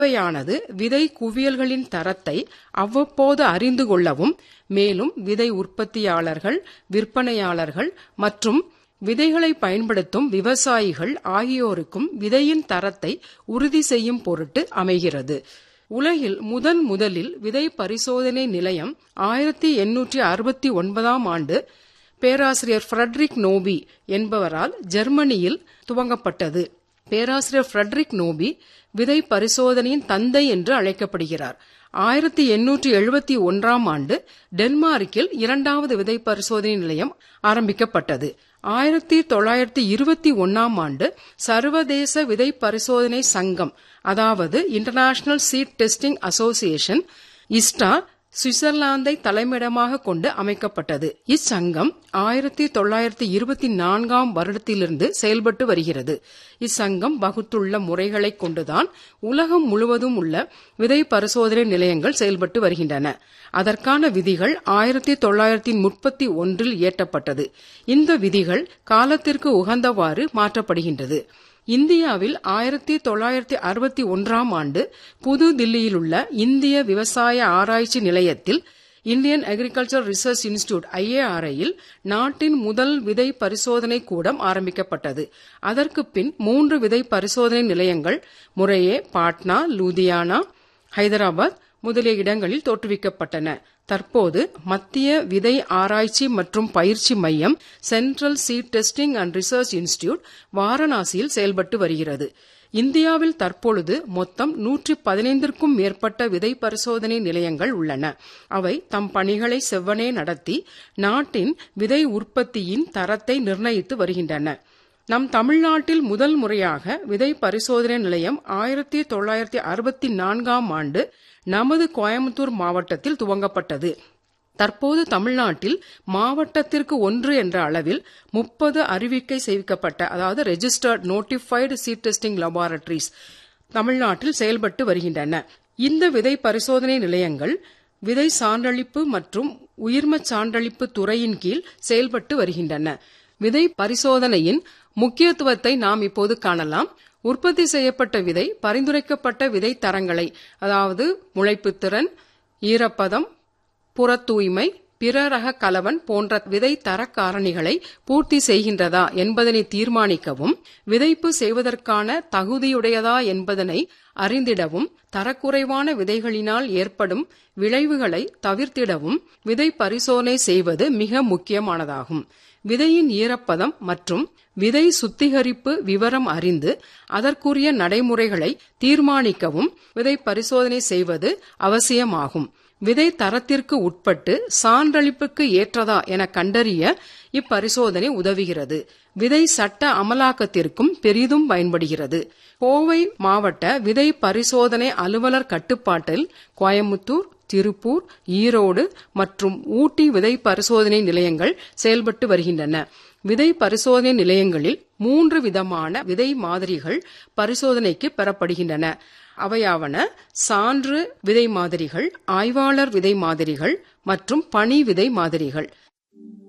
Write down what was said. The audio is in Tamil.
இவையானது விதை குவியல்களின் தரத்தை அவ்வப்போது அறிந்து கொள்ளவும் மேலும் விதை உற்பத்தியாளர்கள் விற்பனையாளர்கள் மற்றும் விதைகளை பயன்படுத்தும் விவசாயிகள் ஆகியோருக்கும் விதையின் தரத்தை உறுதி செய்யும் பொருட்டு அமைகிறது உலகில் முதன் முதலில் விதை பரிசோதனை நிலையம் ஆயிரத்தி எண்ணூற்றி அறுபத்தி ஒன்பதாம் ஆண்டு பேராசிரியர் ஃப்ரெட்ரிக் நோபி என்பவரால் ஜெர்மனியில் துவங்கப்பட்டது பேராசிரியர் ஃப்ரெட்ரிக் நோபி விதை பரிசோதனையின் தந்தை என்று அழைக்கப்படுகிறார் ஆயிரத்தி எண்ணூற்றி எழுபத்தி ஒன்றாம் ஆண்டு டென்மார்க்கில் இரண்டாவது விதை பரிசோதனை நிலையம் ஆரம்பிக்கப்பட்டது ஆயிரத்தி தொள்ளாயிரத்தி இருபத்தி ஒன்னாம் ஆண்டு சர்வதேச விதை பரிசோதனை சங்கம் அதாவது international seed testing association ISTA சுவிட்சர்லாந்தை தலைமையிடமாக கொண்டு அமைக்கப்பட்டது இச்சங்கம் ஆயிரத்தி தொள்ளாயிரத்தி இருபத்தி நான்காம் வருடத்திலிருந்து செயல்பட்டு வருகிறது இச்சங்கம் வகுத்துள்ள முறைகளை கொண்டுதான் உலகம் முழுவதும் உள்ள விதை பரிசோதனை நிலையங்கள் செயல்பட்டு வருகின்றன அதற்கான விதிகள் ஆயிரத்தி தொள்ளாயிரத்தி முப்பத்தி ஒன்றில் இயற்றப்பட்டது இந்த விதிகள் காலத்திற்கு உகந்தவாறு மாற்றப்படுகின்றது இந்தியாவில் ஆயிரத்தி தொள்ளாயிரத்தி அறுபத்தி ஒன்றாம் ஆண்டு புது தில்லியில் உள்ள இந்திய விவசாய ஆராய்ச்சி நிலையத்தில் இந்தியன் அக்ரிகல்ச்சர் ரிசர்ச் இன்ஸ்டிடியூட் ஐஏஆர்ஐயில் நாட்டின் முதல் விதை பரிசோதனை கூடம் ஆரம்பிக்கப்பட்டது அதற்கு பின் மூன்று விதை பரிசோதனை நிலையங்கள் முறையே பாட்னா லூதியானா ஹைதராபாத் முதலிய இடங்களில் தோற்றுவிக்கப்பட்டன தற்போது மத்திய விதை ஆராய்ச்சி மற்றும் பயிற்சி மையம் central seed testing and research institute வாரணாசியில் செயல்பட்டு வருகிறது இந்தியாவில் தற்பொழுது மொத்தம் நூற்றி பதினைந்திற்கும் மேற்பட்ட விதை பரிசோதனை நிலையங்கள் உள்ளன அவை தம் பணிகளை செவ்வனே நடத்தி நாட்டின் விதை உற்பத்தியின் தரத்தை நிர்ணயித்து வருகின்றன நம் தமிழ்நாட்டில் முதல் முறையாக விதை பரிசோதனை நிலையம் ஆயிரத்தி தொள்ளாயிரத்தி அறுபத்தி நான்காம் ஆண்டு நமது கோயம்புத்தூர் மாவட்டத்தில் துவங்கப்பட்டது தற்போது தமிழ்நாட்டில் மாவட்டத்திற்கு ஒன்று என்ற அளவில் முப்பது அறிவிக்கை செய்விக்கப்பட்ட அதாவது registered notified seed testing laboratories தமிழ்நாட்டில் செயல்பட்டு வருகின்றன இந்த விதை பரிசோதனை நிலையங்கள் விதை சான்றளிப்பு மற்றும் உயிர்ம சான்றளிப்பு துறையின் கீழ் செயல்பட்டு வருகின்றன விதை பரிசோதனையின் முக்கியத்துவத்தை நாம் இப்போது காணலாம் உற்பத்தி செய்யப்பட்ட விதை பரிந்துரைக்கப்பட்ட விதை தரங்களை அதாவது முளைப்புத்திறன் ஈரப்பதம் புற தூய்மை பிற ரக கலவன் போன்ற விதை தர காரணிகளை பூர்த்தி செய்கின்றதா என்பதனை தீர்மானிக்கவும் விதைப்பு செய்வதற்கான தகுதியுடையதா என்பதனை அறிந்திடவும் தரக்குறைவான விதைகளினால் ஏற்படும் விளைவுகளை தவிர்த்திடவும் விதை பரிசோதனை செய்வது மிக முக்கியமானதாகும் விதையின் ஈரப்பதம் மற்றும் விதை சுத்திகரிப்பு விவரம் அறிந்து அதற்குரிய நடைமுறைகளை தீர்மானிக்கவும் விதை பரிசோதனை செய்வது அவசியமாகும் விதை தரத்திற்கு உட்பட்டு சான்றளிப்புக்கு ஏற்றதா என கண்டறிய இப்பரிசோதனை உதவுகிறது விதை சட்ட அமலாக்கத்திற்கும் பெரிதும் பயன்படுகிறது கோவை மாவட்ட விதை பரிசோதனை அலுவலர் கட்டுப்பாட்டில் கோயமுத்தூர் திருப்பூர் ஈரோடு மற்றும் ஊட்டி விதை பரிசோதனை நிலையங்கள் செயல்பட்டு வருகின்றன விதை பரிசோதனை நிலையங்களில் மூன்று விதமான விதை மாதிரிகள் பரிசோதனைக்கு பெறப்படுகின்றன அவையாவன சான்று விதை மாதிரிகள் ஆய்வாளர் விதை மாதிரிகள் மற்றும் பணி விதை மாதிரிகள்